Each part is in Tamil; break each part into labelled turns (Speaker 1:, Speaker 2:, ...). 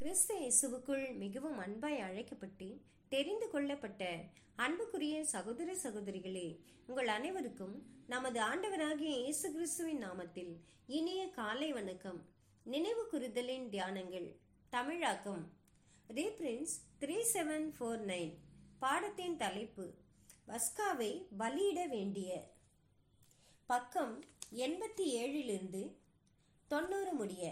Speaker 1: கிறிஸ்து இயேசுவுக்குள் மிகவும் அன்பாய் அழைக்கப்பட்டு தெரிந்து கொள்ளப்பட்ட அன்புக்குரிய சகோதர சகோதரிகளே உங்கள் அனைவருக்கும் நமது ஆண்டவராகிய இயேசு கிறிஸ்துவின் நாமத்தில் இனிய காலை வணக்கம் நினைவு கூறுதலின் தியானங்கள் தமிழாக்கம் ரீப்ரின்ஸ் த்ரீ செவன் ஃபோர் நைன் பாடத்தின் தலைப்பு வஸ்காவை பலியிட வேண்டிய பக்கம் எண்பத்தி ஏழிலிருந்து தொண்ணூறு முடிய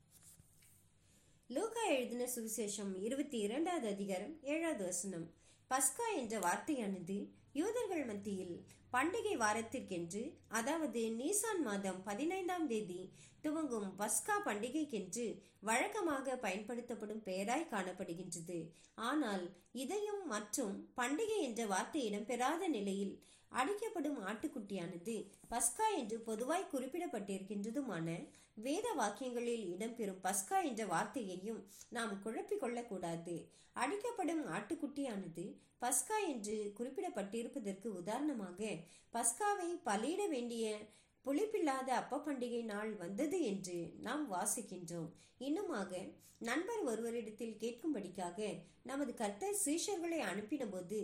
Speaker 1: லூகா எழுதின சுவிசேஷம் இருபத்தி இரண்டாவது அதிகாரம் ஏழாவது வசனம் பஸ்கா என்ற வார்த்தையானது யூதர்கள் மத்தியில் பண்டிகை வாரத்திற்கென்று அதாவது நீசான் மாதம் பதினைந்தாம் தேதி துவங்கும் பஸ்கா பண்டிகைக்கென்று வழக்கமாக பயன்படுத்தப்படும் பெயராய் காணப்படுகின்றது ஆனால் இதையும் மற்றும் பண்டிகை என்ற வார்த்தை இடம்பெறாத நிலையில் அடிக்கப்படும் ஆட்டுக்குட்டியானது பஸ்கா என்று பொதுவாய் குறிப்பிடப்பட்டிருக்கின்றதுமான வேத வாக்கியங்களில் இடம்பெறும் பஸ்கா என்ற வார்த்தையையும் நாம் குழப்பிக் கொள்ளக்கூடாது அடிக்கப்படும் ஆட்டுக்குட்டியானது பஸ்கா என்று குறிப்பிடப்பட்டிருப்பதற்கு உதாரணமாக பஸ்காவை பலியிட வேண்டிய புளிப்பில்லாத அப்ப பண்டிகை நாள் வந்தது என்று நாம் வாசிக்கின்றோம் இன்னுமாக நண்பர் ஒருவரிடத்தில் கேட்கும்படிக்காக நமது கர்த்தர் சீஷர்களை அனுப்பினபோது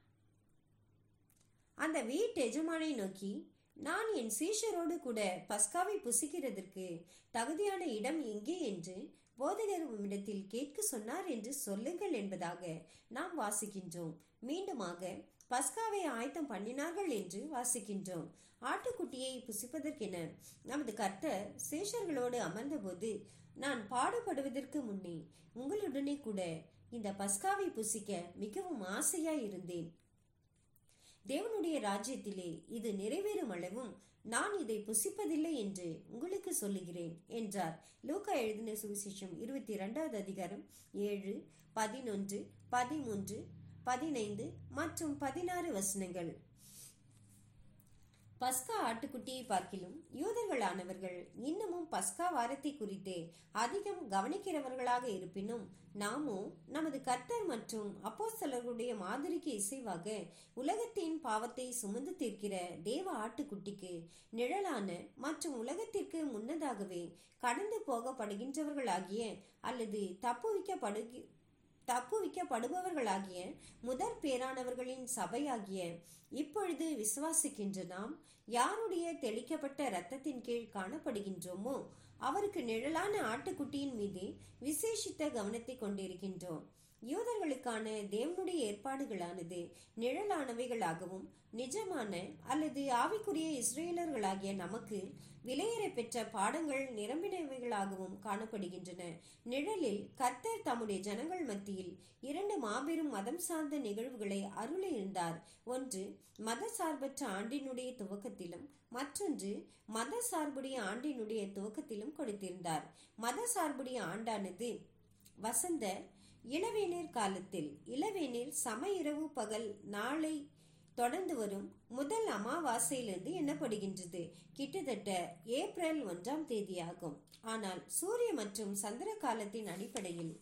Speaker 1: அந்த வீட்டு எஜமானை நோக்கி நான் என் சீஷரோடு கூட பஸ்காவை புசிக்கிறதற்கு தகுதியான இடம் எங்கே என்று போதகர் உம்மிடத்தில் கேட்க சொன்னார் என்று சொல்லுங்கள் என்பதாக நாம் வாசிக்கின்றோம் மீண்டுமாக பஸ்காவை ஆயத்தம் பண்ணினார்கள் என்று வாசிக்கின்றோம் ஆட்டுக்குட்டியை புசிப்பதற்கென நமது கர்த்தர் சேஷர்களோடு அமர்ந்தபோது நான் பாடுபடுவதற்கு முன்னே உங்களுடனே கூட இந்த பஸ்காவை புசிக்க மிகவும் ஆசையாய் இருந்தேன் தேவனுடைய ராஜ்யத்திலே இது நிறைவேறும் அளவும் நான் இதை புசிப்பதில்லை என்று உங்களுக்கு சொல்லுகிறேன் என்றார் லூக்கா எழுதின சுவிசேஷம் இருபத்தி இரண்டாவது அதிகாரம் ஏழு பதினொன்று பதிமூன்று பதினைந்து மற்றும் பதினாறு வசனங்கள் பஸ்கா ஆட்டுக்குட்டியை பார்க்கிலும் யூதர்களானவர்கள் இன்னமும் பஸ்கா வாரத்தை குறித்தே அதிகம் கவனிக்கிறவர்களாக இருப்பினும் நாமோ நமது கர்த்தர் மற்றும் அப்போஸ்தலர்களுடைய மாதிரிக்கு இசைவாக உலகத்தின் பாவத்தை சுமந்து தீர்க்கிற தேவ ஆட்டுக்குட்டிக்கு நிழலான மற்றும் உலகத்திற்கு முன்னதாகவே கடந்து போகப்படுகின்றவர்களாகிய அல்லது தப்புவிக்கப்படுகி தப்புவிக்கப்படுபவர்களாகிய முதற் பேரானவர்களின் சபையாகிய இப்பொழுது விசுவாசிக்கின்ற நாம் யாருடைய தெளிக்கப்பட்ட இரத்தத்தின் கீழ் காணப்படுகின்றோமோ அவருக்கு நிழலான ஆட்டுக்குட்டியின் மீது விசேஷித்த கவனத்தை கொண்டிருக்கின்றோம் யூதர்களுக்கான தேவனுடைய ஏற்பாடுகளானது நிழலானவைகளாகவும் நிஜமான அல்லது ஆவிக்குரிய இஸ்ரேலர்களாகிய நமக்கு விலையேற பெற்ற பாடங்கள் நிரம்பினவைகளாகவும் காணப்படுகின்றன நிழலில் கர்த்தர் தம்முடைய ஜனங்கள் மத்தியில் இரண்டு மாபெரும் மதம் சார்ந்த நிகழ்வுகளை அருள இருந்தார் ஒன்று மத சார்பற்ற ஆண்டினுடைய துவக்கத்திலும் மற்றொன்று மத சார்புடைய ஆண்டினுடைய துவக்கத்திலும் கொடுத்திருந்தார் மத சார்புடைய ஆண்டானது வசந்த இளவேநீர் காலத்தில் இளவேநீர் சம இரவு பகல் நாளை தொடர்ந்து வரும் முதல் அமாவாசையிலிருந்து எண்ணப்படுகின்றது கிட்டத்தட்ட ஏப்ரல் ஒன்றாம் தேதியாகும் ஆனால் சூரிய மற்றும் சந்திர காலத்தின் அடிப்படையில்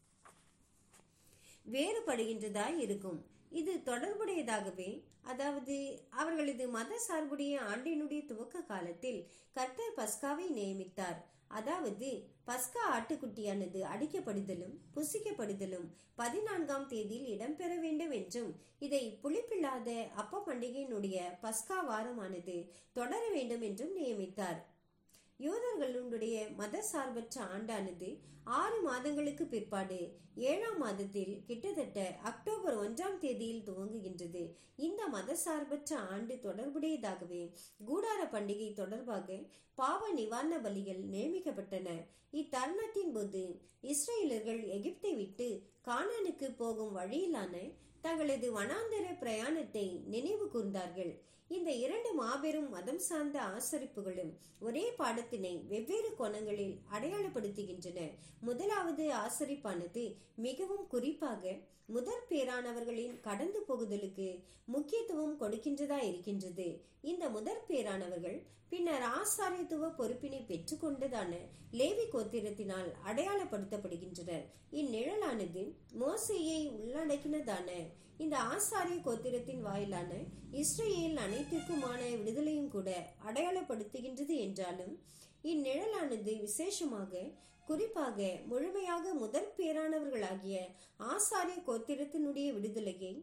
Speaker 1: வேறுபடுகின்றதாய் இருக்கும் இது தொடர்புடையதாகவே அதாவது அவர்களது மத சார்புடைய ஆண்டினுடைய துவக்க காலத்தில் கர்த்தர் பஸ்காவை நியமித்தார் அதாவது பஸ்கா ஆட்டுக்குட்டியானது அடிக்கப்படுதலும் புசிக்கப்படுதலும் பதினான்காம் தேதியில் இடம்பெற வேண்டும் என்றும் இதை புளிப்பில்லாத அப்ப பண்டிகையினுடைய பஸ்கா வாரமானது தொடர வேண்டும் என்றும் நியமித்தார் யூதர்களுடைய மத சார்பற்ற ஆண்டானது ஆறு மாதங்களுக்கு பிற்பாடு ஏழாம் மாதத்தில் கிட்டத்தட்ட அக்டோபர் ஒன்றாம் தேதியில் துவங்குகின்றது இந்த மத சார்பற்ற ஆண்டு தொடர்புடையதாகவே கூடார பண்டிகை தொடர்பாக பாவ நிவாரண பலிகள் நியமிக்கப்பட்டன இத்தருணத்தின் போது இஸ்ரேலர்கள் எகிப்தை விட்டு கானானுக்கு போகும் வழியிலான தங்களது வனாந்தர பிரயாணத்தை நினைவு கூர்ந்தார்கள் இந்த இரண்டு மாபெரும் மதம் சார்ந்த ஆசரிப்புகளும் ஒரே பாடத்தினை வெவ்வேறு கோணங்களில் அடையாளப்படுத்துகின்றன முதலாவது ஆசரிப்பானது மிகவும் குறிப்பாக முதற் பேரானவர்களின் கடந்து போகுதலுக்கு முக்கியத்துவம் கொடுக்கின்றதா இருக்கின்றது இந்த முதற் பேரானவர்கள் பின்னர் ஆசாரியத்துவ பொறுப்பினை பெற்றுக்கொண்டதான லேவி கோத்திரத்தினால் அடையாளப்படுத்தப்படுகின்றனர் இந்நிழலானது மோசையை உள்ளடக்கினதான இந்த ஆசாரிய கோத்திரத்தின் வாயிலான இஸ்ரேல் அனைத்திற்குமான விடுதலையும் கூட அடையாளப்படுத்துகின்றது என்றாலும் இந்நிழலானது விசேஷமாக குறிப்பாக முழுமையாக முதற் பேரானவர்களாகிய ஆசாரிய கோத்திரத்தினுடைய விடுதலையை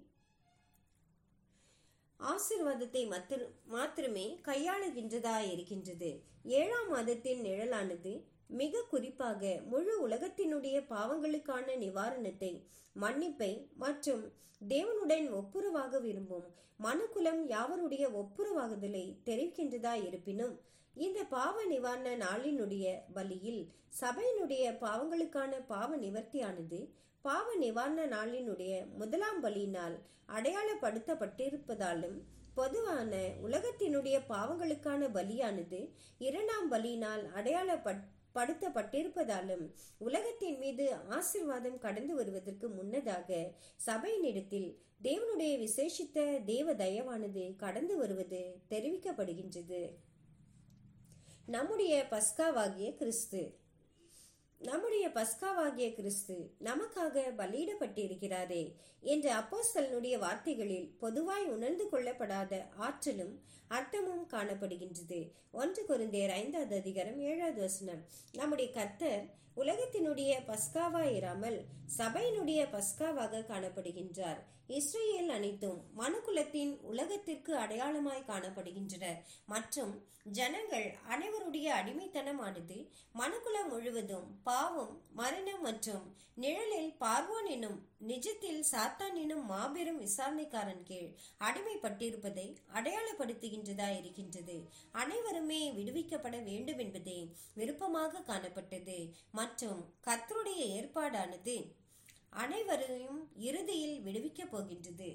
Speaker 1: ஆசிர்வாதத்தை மாத்திரமே கையாளுகின்றதா இருக்கின்றது ஏழாம் மாதத்தின் நிழலானது மிக குறிப்பாக முழு உலகத்தினுடைய பாவங்களுக்கான நிவாரணத்தை மன்னிப்பை மற்றும் தேவனுடன் ஒப்புரவாக விரும்பும் மனுக்குலம் யாவருடைய ஒப்புரவாகுதலை தெரிவிக்கின்றதா இருப்பினும் இந்த பாவ நிவாரண நாளினுடைய பலியில் சபையினுடைய பாவங்களுக்கான பாவ நிவர்த்தியானது பாவ நிவாரண நாளினுடைய முதலாம் பலியினால் அடையாளப்படுத்தப்பட்டிருப்பதாலும் பொதுவான உலகத்தினுடைய பாவங்களுக்கான பலியானது இரண்டாம் பலியினால் அடையாளப்படுத்தப்பட்டிருப்பதாலும் உலகத்தின் மீது ஆசிர்வாதம் கடந்து வருவதற்கு முன்னதாக சபையினிடத்தில் தேவனுடைய விசேஷித்த தேவ தயவானது கடந்து வருவது தெரிவிக்கப்படுகின்றது நம்முடைய பஸ்காவாகிய கிறிஸ்து நம்முடைய பஸ்காவாகிய கிறிஸ்து நமக்காக பலியிடப்பட்டிருக்கிறாரே என்ற அப்போஸ்தலனுடைய வார்த்தைகளில் பொதுவாய் உணர்ந்து கொள்ளப்படாத ஆற்றலும் அர்த்தமும் காணப்படுகின்றது ஒன்று குருந்தேர் ஐந்தாவது அதிகாரம் ஏழாவது வசனம் நம்முடைய கர்த்தர் உலகத்தினுடைய பஸ்காவா இராமல் சபையினுடைய பஸ்காவாக காணப்படுகின்றார் இஸ்ரேல் அனைத்தும் மனுக்குலத்தின் உலகத்திற்கு அடையாளமாய் காணப்படுகின்றன மற்றும் ஜனங்கள் அனைவருடைய அடிமைத்தனமானது மனுக்குலம் முழுவதும் பாவம் மரணம் மற்றும் நிழலில் பார்வோன் எனும் நிஜத்தில் சாத்தான் எனும் மாபெரும் விசாரணைக்காரன் கீழ் அடிமைப்பட்டிருப்பதை அடையாளப்படுத்துகின்றதா இருக்கின்றது அனைவருமே விடுவிக்கப்பட வேண்டும் என்பதே விருப்பமாக காணப்பட்டது மற்றும் கர்த்தருடைய ஏற்பாடானது அனைவரையும் இறுதியில் விடுவிக்கப் போகின்றது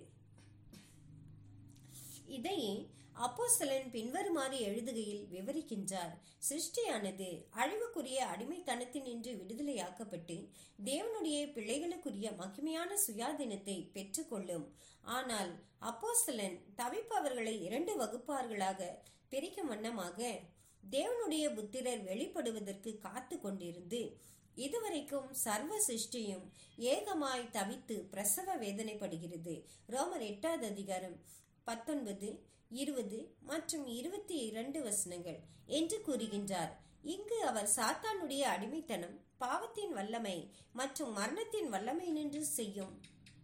Speaker 1: இதையே அப்போஸ்தலன் பின்வருமாறு எழுதுகையில் விவரிக்கின்றார் சிருஷ்டியானது அழிவுக்குரிய அடிமைத்தனத்தினின்று விடுதலையாக்கப்பட்டு தேவனுடைய பிள்ளைகளுக்குரிய மகிமையான சுயாதீனத்தை பெற்றுக்கொள்ளும் ஆனால் அப்போஸ்தலன் தவிப்பவர்களை இரண்டு வகுப்பார்களாக பிரிக்கும் வண்ணமாக தேவனுடைய புத்திரர் வெளிப்படுவதற்கு காத்து கொண்டிருந்து இதுவரைக்கும் சர்வ சிருஷ்டியும் ஏகமாய் தவித்து பிரசவ வேதனைப்படுகிறது ரோமர் எட்டாவது அதிகாரம் பத்தொன்பது இருபது மற்றும் இருபத்தி இரண்டு வசனங்கள் என்று கூறுகின்றார் இங்கு அவர் சாத்தானுடைய அடிமைத்தனம் பாவத்தின் வல்லமை மற்றும் மரணத்தின் வல்லமை நின்று செய்யும்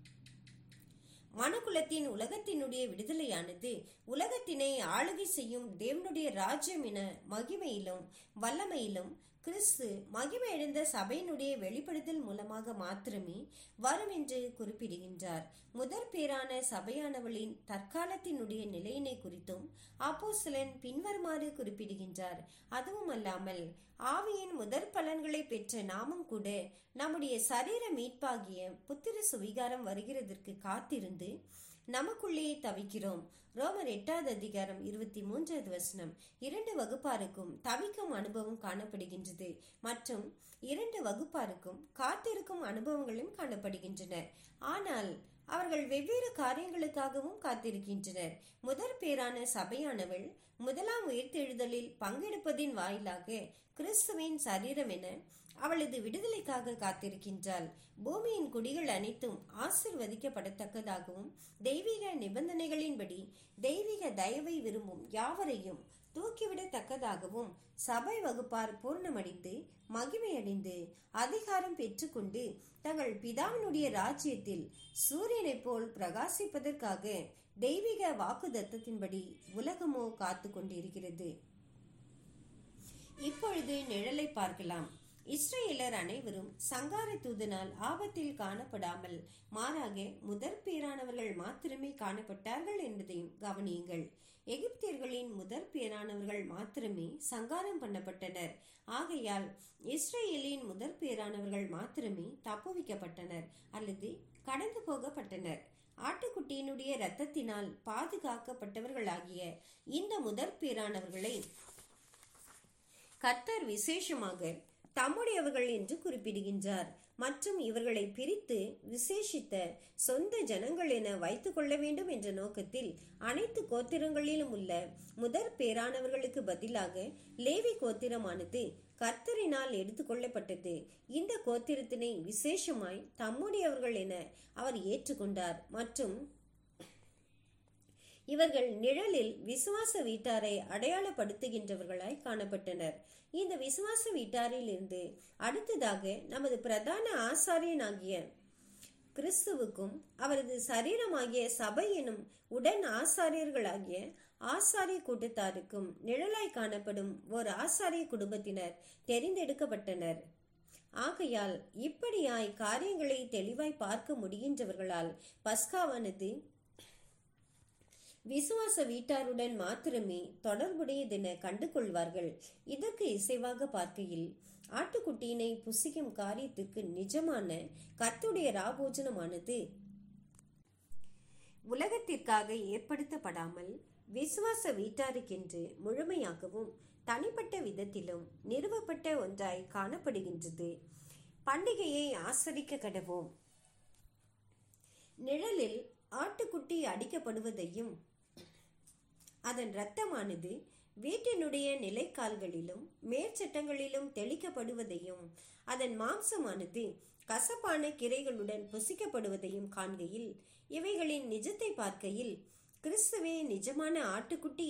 Speaker 1: மனுக்குலத்தின் உலகத்தினுடைய விடுதலையானது உலகத்தினை ஆளுகை செய்யும் தேவனுடைய ராஜ்யம் என மகிமையிலும் வல்லமையிலும் கிறிஸ்து மகிமையடைந்த சபையினுடைய வெளிப்படுத்தல் மூலமாக மாத்திரமே வரும் என்று குறிப்பிடுகின்றார் முதற் பேரான சபையானவளின் தற்காலத்தினுடைய நிலையினை குறித்தும் அப்போஸ்தலன் பின்வருமாறு குறிப்பிடுகின்றார் அதுவும் அல்லாமல் ஆவியின் முதற் பலன்களை பெற்ற நாமும் கூட நம்முடைய சரீர மீட்பாகிய புத்திர சுவிகாரம் வருகிறதற்கு காத்திருந்து நமக்குள்ளே தவிக்கிறோம் ரோமர் எட்டாவது அதிகாரம் இருபத்தி மூன்றாவது வசனம் இரண்டு வகுப்பாருக்கும் தவிக்கும் அனுபவம் காணப்படுகின்றது மற்றும் இரண்டு வகுப்பாருக்கும் காத்திருக்கும் அனுபவங்களும் காணப்படுகின்றன ஆனால் அவர்கள் வெவ்வேறு காரியங்களுக்காகவும் காத்திருக்கின்றனர் முதற் பேரான சபையானவள் முதலாம் உயிர்த்தெழுதலில் பங்கெடுப்பதின் வாயிலாக கிறிஸ்துவின் சரீரம் என அவளது விடுதலைக்காக காத்திருக்கின்றாள் பூமியின் குடிகள் அனைத்தும் ஆசிர்வதிக்கப்படத்தக்கதாகவும் தெய்வீக நிபந்தனைகளின்படி தெய்வீக தயவை விரும்பும் யாவரையும் தூக்கிவிடத்தக்கதாகவும் சபை வகுப்பார் பூர்ணமடைந்து மகிமையடைந்து அதிகாரம் பெற்றுக்கொண்டு தங்கள் பிதாவினுடைய ராஜ்யத்தில் சூரியனைப் போல் பிரகாசிப்பதற்காக தெய்வீக வாக்குதத்தத்தின்படி உலகமோ காத்து கொண்டிருக்கிறது இப்பொழுது நிழலை பார்க்கலாம் இஸ்ரேலர் அனைவரும் சங்கார தூதனால் ஆபத்தில் காணப்படாமல் மாறாக முதற் பேரானவர்கள் மாத்திரமே காணப்பட்டார்கள் என்பதையும் கவனியுங்கள் எகிப்தியர்களின் முதற் பேரானவர்கள் மாத்திரமே சங்காரம் பண்ணப்பட்டனர் ஆகையால் இஸ்ரேலின் முதற் பேரானவர்கள் மாத்திரமே தப்புவிக்கப்பட்டனர் அல்லது கடந்து போகப்பட்டனர் ஆட்டுக்குட்டியினுடைய இரத்தத்தினால் பாதுகாக்கப்பட்டவர்களாகிய இந்த முதற் பேரானவர்களை கர்த்தர் விசேஷமாக தம்முடையவர்கள் என்று குறிப்பிடுகின்றார் மற்றும் இவர்களை பிரித்து விசேஷித்த சொந்த ஜனங்கள் என வைத்துக் கொள்ள வேண்டும் என்ற நோக்கத்தில் அனைத்து கோத்திரங்களிலும் உள்ள முதற் பேரானவர்களுக்கு பதிலாக லேவி கோத்திரமானது கர்த்தரினால் எடுத்துக்கொள்ளப்பட்டது இந்த கோத்திரத்தினை விசேஷமாய் தம்முடையவர்கள் என அவர் ஏற்றுக்கொண்டார் மற்றும் இவர்கள் நிழலில் விசுவாச வீட்டாரை அடையாளப்படுத்துகின்றவர்களாய் காணப்பட்டனர் இந்த விசுவாச வீட்டாரில் இருந்து அடுத்ததாக நமது பிரதான ஆசாரியனாகிய கிறிஸ்துவுக்கும் அவரது சரீரமாகிய சபை எனும் உடன் ஆசாரியர்களாகிய ஆசாரிய கூட்டத்தாருக்கும் நிழலாய் காணப்படும் ஒரு ஆசாரிய குடும்பத்தினர் தெரிந்தெடுக்கப்பட்டனர் ஆகையால் இப்படியாய் காரியங்களை தெளிவாய் பார்க்க முடிகின்றவர்களால் பஸ்காவானது விசுவாச வீட்டாருடன் மாத்திரமே தொடர்புடையதென கண்டு கொள்வார்கள் இதற்கு இசைவாக பார்க்கையில் ஆட்டுக்குட்டியினை புசிக்கும் காரியத்திற்கு நிஜமான கத்துடைய ராபோஜனமானது உலகத்திற்காக ஏற்படுத்தப்படாமல் விசுவாச வீட்டாருக்கென்று முழுமையாகவும் தனிப்பட்ட விதத்திலும் நிறுவப்பட்ட ஒன்றாய் காணப்படுகின்றது பண்டிகையை ஆசரிக்க கடவோம் நிழலில் ஆட்டுக்குட்டி அடிக்கப்படுவதையும் அதன் இரத்தமானது வீட்டினுடைய நிலைக்கால்களிலும் மேற்சட்டங்களிலும் தெளிக்கப்படுவதையும் அதன் மாம்சமானது கசப்பான கிரைகளுடன் புசிக்கப்படுவதையும் காண்கையில் இவைகளின் நிஜத்தை பார்க்கையில் கிறிஸ்துவே நிஜமான ஆட்டுக்குட்டி